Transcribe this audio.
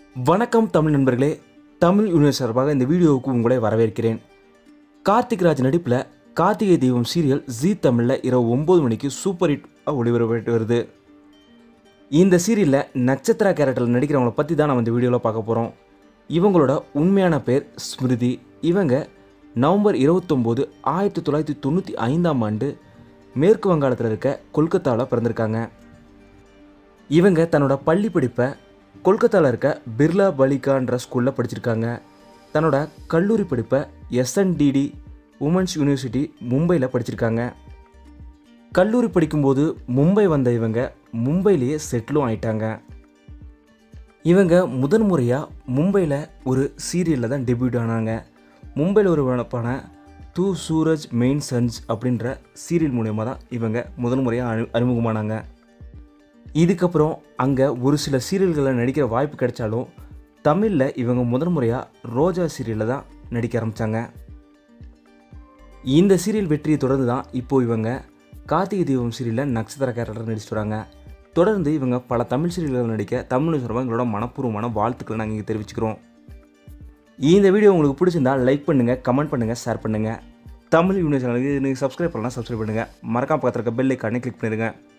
வணக்கம் தமிழ் நண்பர்களே தமிழ் யூனிவர்ஸ் சார்பாக இந்த வீடியோவுக்கு உங்களை வரவேற்கிறேன் கார்த்திக் ராஜ் நடிப்பில் கார்த்திகை தெய்வம் சீரியல் ஜீ தமிழில் இரவு ஒம்பது மணிக்கு சூப்பர் ஹிட் ஒளிபரப்பட்டு வருது இந்த சீரியலில் நட்சத்திர கேரக்டரில் நடிக்கிறவங்கள பற்றி தான் நம்ம இந்த வீடியோவில் பார்க்க போகிறோம் இவங்களோட உண்மையான பேர் ஸ்மிருதி இவங்க நவம்பர் இருபத்தொம்போது ஆயிரத்தி தொள்ளாயிரத்தி தொண்ணூற்றி ஐந்தாம் ஆண்டு மேற்கு வங்காளத்தில் இருக்க கொல்கத்தாவில் பிறந்திருக்காங்க இவங்க தன்னோட பள்ளி படிப்பை கொல்கத்தாவில் இருக்க பிர்லா பலிகான்ற ஸ்கூலில் படிச்சிருக்காங்க தன்னோட கல்லூரி படிப்பை எஸ்என்டிடி உமன்ஸ் யூனிவர்சிட்டி மும்பையில் படிச்சிருக்காங்க கல்லூரி படிக்கும்போது மும்பை வந்த இவங்க மும்பையிலேயே செட்டிலும் ஆயிட்டாங்க இவங்க முதன் முறையாக மும்பையில் ஒரு சீரியலில் தான் டெபியூட் ஆனாங்க மும்பையில் ஒரு வனப்பான தூ சூரஜ் மெயின் சன்ஸ் அப்படின்ற சீரியல் மூலயமா தான் இவங்க முதன் முறையாக அறி அறிமுகமானாங்க இதுக்கப்புறம் அங்கே ஒரு சில சீரியல்களில் நடிக்கிற வாய்ப்பு கிடைச்சாலும் தமிழில் இவங்க முதன் முறையாக ரோஜா சீரியலில் தான் நடிக்க ஆரம்பித்தாங்க இந்த சீரியல் வெற்றியை தொடர்ந்து தான் இப்போது இவங்க கார்த்திகை தீபம் சீரியலில் நட்சத்திர கேரக்டர் நடிச்சிட்டு வராங்க தொடர்ந்து இவங்க பல தமிழ் சீரியல்கள் நடிக்க தமிழ் சார்பாக எங்களோட மனப்பூர்வமான வாழ்த்துக்களை நாங்கள் இங்கே தெரிவிச்சுக்கிறோம் இந்த வீடியோ உங்களுக்கு பிடிச்சிருந்தா லைக் பண்ணுங்கள் கமெண்ட் பண்ணுங்கள் ஷேர் பண்ணுங்கள் தமிழ் யூனிவர்ஸ் சேனலுக்கு நீங்கள் சப்ஸ்கிரைப் பண்ணலாம் சப்ஸ்கிரைப் பண்ணுங்கள் மறக்காம பக்கத்தில் இருக்க பெல் ஐக்கானே கிளிக் பண்ணிடுங்க